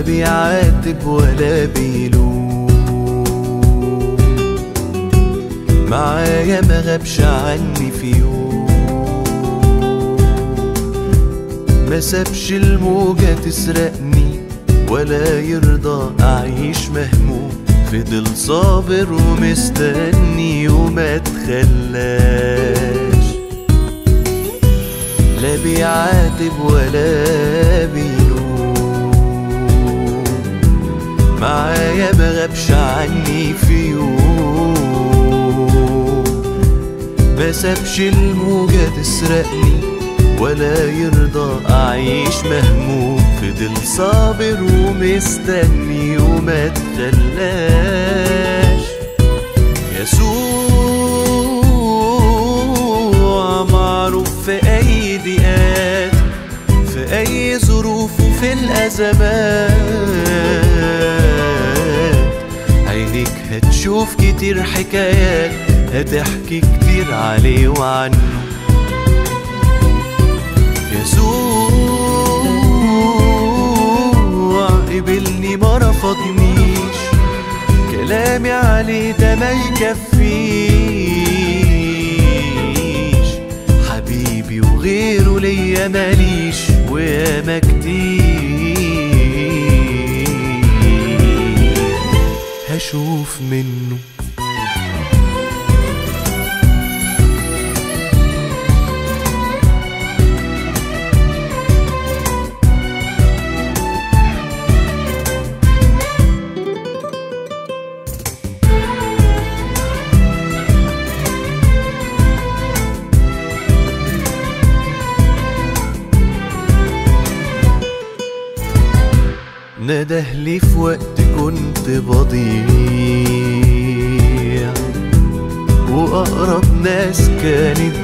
بيعاتب ولا بيلوم معايا ما غابش عني في يوم ما سابش الموجة تسرقني ولا يرضى أعيش مهموم فضل صابر ومستني وما تخلاش لا بيعاتب ولا بيلوم معايا ما غابش عني في يوم ما سابش الموجة تسرقني ولا يرضى أعيش مهموم فضل صابر ومستني وما تخلاش يسوع معروف في أي ضيقات في أي ظروف وفي الأزمات عينيك هتشوف كتير حكايات هتحكي كتير عليه وعنه يسوع قبلني ما رفضنيش كلامي عليه ده ما يكفيش حبيبي وغيره ليا ماليش وياما كتير هشوف منه ندهلي في وقت كنت بضيع وأقرب ناس كانت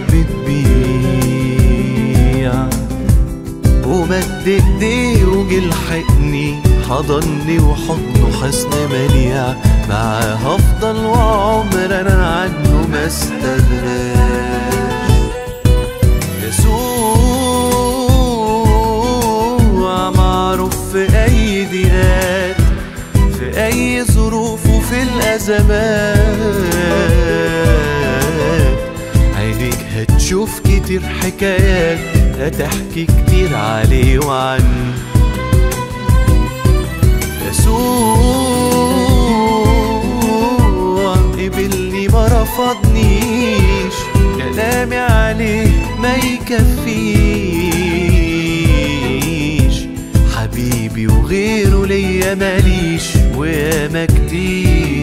بتبيع ومد ايديه وجه لحقني حضني وحضنه حصن منيع معاه هفضل وعمر انا عنه ما استغناش يسوع معروف في أي ضيقات في أي ظروف وفي الأزمات عينيك هتشوف كتير حكايات هتحكي كتير عليه وعنه يسوع قبلني ما رفضنيش كلامي عليه ما يكفيش حبيبي وغيره ليا ماليش وياما كتير